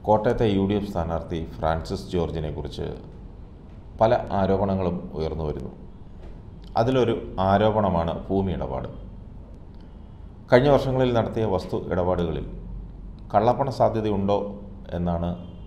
കോട്ടയത്തെ U D F സ്ഥാനാർത്ഥി ഫ്രാൻസിസ് ജോർജിനെ കുറിച്ച് പല ആരോപണങ്ങളും ഉയർന്നു വരുന്നു അതിലൊരു ആരോപണമാണ് ഭൂമി ഇടപാട് കഴിഞ്ഞ വർഷങ്ങളിൽ നടത്തിയ വസ്തു ഇടപാടുകളിൽ കള്ളപ്പണ സാധ്യതയുണ്ടോ എന്നാണ്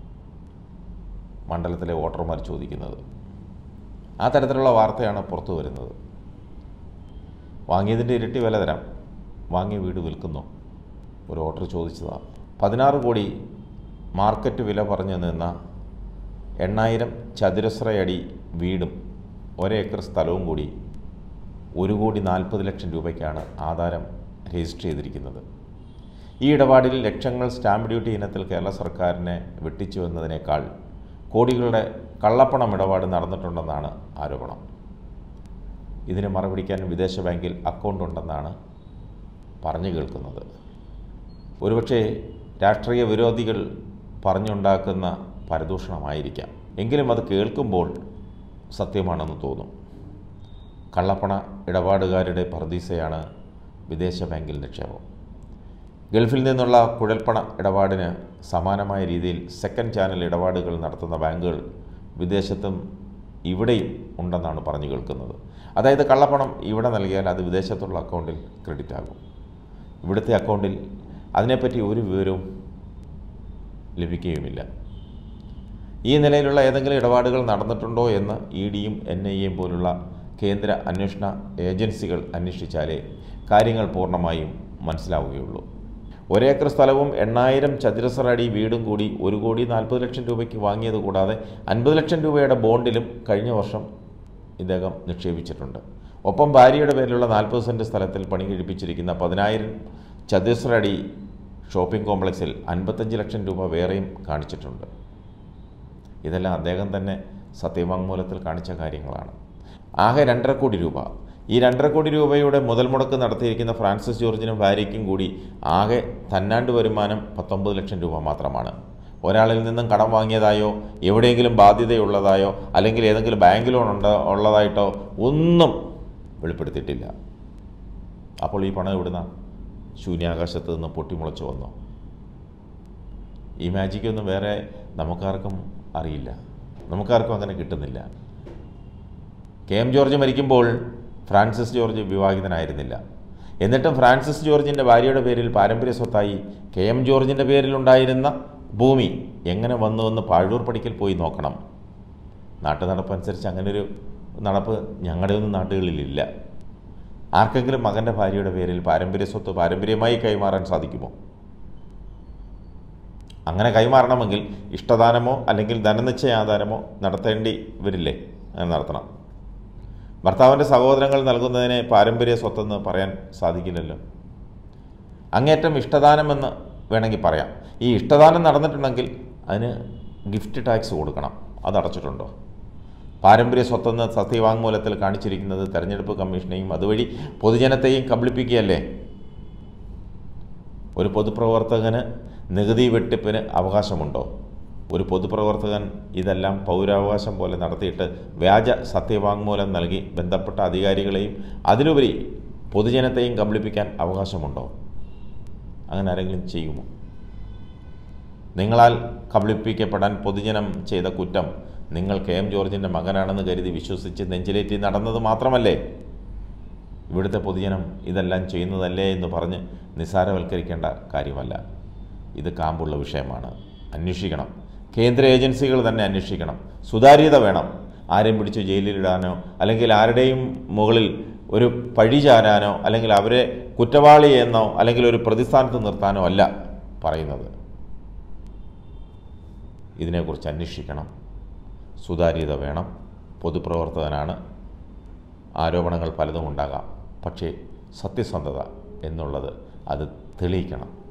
മണ്ഡലത്തിലെ വോട്ടർമാർ ചോദിക്കുന്നത് ആ തരത്തിലുള്ള വാർത്തയാണ് പുറത്തു വരുന്നത് വാങ്ങിയതിൻ്റെ ഇരട്ടി വില തരാം വാങ്ങിയ വീട് വിൽക്കുന്നു ഒരു ഓർഡർ ചോദിച്ചതാണ് പതിനാറ് കോടി മാർക്കറ്റ് വില പറഞ്ഞു നിന്ന എണ്ണായിരം ചതുരശ്രയടി വീടും ഒരേക്കർ സ്ഥലവും കൂടി ഒരു കോടി നാൽപ്പത് ലക്ഷം രൂപയ്ക്കാണ് ആധാരം രജിസ്റ്റർ ചെയ്തിരിക്കുന്നത് ഈ ഇടപാടിൽ ലക്ഷങ്ങൾ സ്റ്റാമ്പ് ഡ്യൂട്ടി ഇനത്തിൽ കേരള സർക്കാരിനെ വെട്ടിച്ചു എന്നതിനേക്കാൾ കോടികളുടെ കള്ളപ്പണം ഇടപാട് നടന്നിട്ടുണ്ടെന്നാണ് ആരോപണം ഇതിന് മറുപിടിക്കാൻ വിദേശ ബാങ്കിൽ അക്കൗണ്ട് ഉണ്ടെന്നാണ് പറഞ്ഞു കേൾക്കുന്നത് ഒരുപക്ഷെ രാഷ്ട്രീയ വിരോധികൾ പറഞ്ഞുണ്ടാക്കുന്ന പരദൂഷണമായിരിക്കാം എങ്കിലും അത് കേൾക്കുമ്പോൾ സത്യമാണെന്ന് തോന്നും കള്ളപ്പണ ഇടപാടുകാരുടെ പർദീസയാണ് വിദേശ ബാങ്കിൽ നിക്ഷേപം ഗൾഫിൽ നിന്നുള്ള കുഴൽപ്പണ ഇടപാടിന് സമാനമായ രീതിയിൽ സെക്കൻഡ് ചാനൽ ഇടപാടുകൾ നടത്തുന്ന ബാങ്കുകൾ വിദേശത്തും ഇവിടെയും ഉണ്ടെന്നാണ് പറഞ്ഞു കേൾക്കുന്നത് അതായത് കള്ളപ്പണം ഇവിടെ നൽകിയാൽ അത് വിദേശത്തുള്ള അക്കൗണ്ടിൽ ക്രെഡിറ്റ് ആകും ഇവിടുത്തെ അക്കൗണ്ടിൽ അതിനെപ്പറ്റി ഒരു വിവരവും ലഭിക്കുകയുമില്ല ഈ നിലയിലുള്ള ഏതെങ്കിലും ഇടപാടുകൾ നടന്നിട്ടുണ്ടോ എന്ന് ഇ ഡിയും എൻ ഐ എയും പോലുള്ള കേന്ദ്ര അന്വേഷണ ഏജൻസികൾ അന്വേഷിച്ചാലേ കാര്യങ്ങൾ പൂർണ്ണമായും മനസ്സിലാവുകയുള്ളൂ ഒരേക്കർ സ്ഥലവും എണ്ണായിരം ചതുരശ്ര അടി വീടും കൂടി ഒരു കോടി നാൽപ്പത് ലക്ഷം രൂപയ്ക്ക് വാങ്ങിയത് കൂടാതെ അൻപത് ലക്ഷം രൂപയുടെ ബോണ്ടിലും കഴിഞ്ഞ വർഷം ഇദ്ദേഹം നിക്ഷേപിച്ചിട്ടുണ്ട് ഒപ്പം ഭാര്യയുടെ പേരിലുള്ള നാൽപ്പത് സെൻറ്റ് സ്ഥലത്തിൽ പണി കഴിപ്പിച്ചിരിക്കുന്ന പതിനായിരം ചതുരശ്ര അടി ഷോപ്പിംഗ് കോംപ്ലക്സിൽ അൻപത്തഞ്ച് ലക്ഷം രൂപ വേറെയും കാണിച്ചിട്ടുണ്ട് ഇതെല്ലാം അദ്ദേഹം തന്നെ സത്യവാങ്മൂലത്തിൽ കാണിച്ച കാര്യങ്ങളാണ് ആകെ രണ്ടര കോടി രൂപ ഈ രണ്ടര കോടി രൂപയുടെ മുതൽ മുടക്ക് നടത്തിയിരിക്കുന്ന ഫ്രാൻസിസ് ജോർജിനും ഭാര്യയ്ക്കും കൂടി ആകെ തന്നാണ്ട് വരുമാനം പത്തൊമ്പത് ലക്ഷം രൂപ മാത്രമാണ് ഒരാളിൽ നിന്നും കടം വാങ്ങിയതായോ എവിടെയെങ്കിലും ബാധ്യതയുള്ളതായോ അല്ലെങ്കിൽ ഏതെങ്കിലും ബാങ്ക് ലോൺ ഉണ്ടോ ഉള്ളതായിട്ടോ ഒന്നും വെളിപ്പെടുത്തിയിട്ടില്ല അപ്പോൾ ഈ പണം എവിടുന്ന ശൂന്യാകാശത്ത് നിന്ന് പൊട്ടിമുളച്ച് വന്നോ ഈ മാജിക്കൊന്നും വേറെ നമുക്കാർക്കും അറിയില്ല നമുക്കാർക്കും അങ്ങനെ കിട്ടുന്നില്ല കെ എം ജോർജ് മരിക്കുമ്പോൾ ഫ്രാൻസിസ് ജോർജ് വിവാഹിതനായിരുന്നില്ല എന്നിട്ടും ഫ്രാൻസിസ് ജോർജിൻ്റെ ഭാര്യയുടെ പേരിൽ പാരമ്പര്യ സ്വത്തായി കെ എം ജോർജിൻ്റെ പേരിലുണ്ടായിരുന്ന ഭൂമി എങ്ങനെ വന്നുവെന്ന് പാഴൂർ പടിക്കൽ പോയി നോക്കണം നാട്ടു നടപ്പനുസരിച്ച് അങ്ങനൊരു നടപ്പ് ഞങ്ങളുടെ ഒന്നും നാട്ടുകളിലില്ല ആർക്കെങ്കിലും മകൻ്റെ ഭാര്യയുടെ പേരിൽ പാരമ്പര്യ സ്വത്ത് പാരമ്പര്യമായി കൈമാറാൻ സാധിക്കുമോ അങ്ങനെ കൈമാറണമെങ്കിൽ ഇഷ്ടദാനമോ അല്ലെങ്കിൽ ധനനിശ്ചയാധാരമോ നടത്തേണ്ടി വരില്ലേ അങ്ങനെ നടത്തണം ഭർത്താവിൻ്റെ സഹോദരങ്ങൾ നൽകുന്നതിനെ പാരമ്പര്യ സ്വത്തെന്ന് പറയാൻ സാധിക്കില്ലല്ലോ അങ്ങേറ്റം ഇഷ്ടദാനമെന്ന് വേണമെങ്കിൽ പറയാം ഈ ഇഷ്ടദാനം നടന്നിട്ടുണ്ടെങ്കിൽ അതിന് ഗിഫ്റ്റ് ടാക്സ് കൊടുക്കണം അത് അടച്ചിട്ടുണ്ടോ പാരമ്പര്യ സ്വത്തെന്ന് സത്യവാങ്മൂലത്തിൽ കാണിച്ചിരിക്കുന്നത് തെരഞ്ഞെടുപ്പ് കമ്മീഷനെയും അതുവഴി പൊതുജനത്തെയും കബളിപ്പിക്കുകയല്ലേ ഒരു പൊതുപ്രവർത്തകന് നികുതി വെട്ടിപ്പിന് അവകാശമുണ്ടോ ഒരു പൊതുപ്രവർത്തകൻ ഇതെല്ലാം പൗരാവകാശം പോലെ നടത്തിയിട്ട് വ്യാജ സത്യവാങ്മൂലം നൽകി ബന്ധപ്പെട്ട അധികാരികളെയും അതിലുപരി പൊതുജനത്തെയും കബളിപ്പിക്കാൻ അവകാശമുണ്ടോ അങ്ങനെ ആരെങ്കിലും ചെയ്യുമോ നിങ്ങളാൽ കബളിപ്പിക്കപ്പെടാൻ പൊതുജനം ചെയ്ത കുറ്റം നിങ്ങൾ കെ എം ജോർജിൻ്റെ മകനാണെന്ന് കരുതി വിശ്വസിച്ച് നെഞ്ചിലേറ്റി നടന്നത് മാത്രമല്ലേ ഇവിടുത്തെ പൊതുജനം ഇതെല്ലാം ചെയ്യുന്നതല്ലേ എന്ന് പറഞ്ഞ് നിസ്സാരവൽക്കരിക്കേണ്ട കാര്യമല്ല ഇത് കാമ്പുള്ള വിഷയമാണ് അന്വേഷിക്കണം കേന്ദ്ര ഏജൻസികൾ തന്നെ അന്വേഷിക്കണം സുതാര്യത വേണം ആരെയും പിടിച്ച് ജയിലിലിടാനോ അല്ലെങ്കിൽ ആരുടെയും മുകളിൽ ഒരു പഴി ചാരാനോ അല്ലെങ്കിൽ അവരെ കുറ്റവാളി എന്നോ അല്ലെങ്കിൽ ഒരു പ്രതിസ്ഥാനത്ത് നിർത്താനോ അല്ല പറയുന്നത് ഇതിനെക്കുറിച്ച് അന്വേഷിക്കണം സുതാര്യത വേണം പൊതുപ്രവർത്തകനാണ് ആരോപണങ്ങൾ പലതും ഉണ്ടാകാം പക്ഷേ സത്യസന്ധത എന്നുള്ളത് അത് തെളിയിക്കണം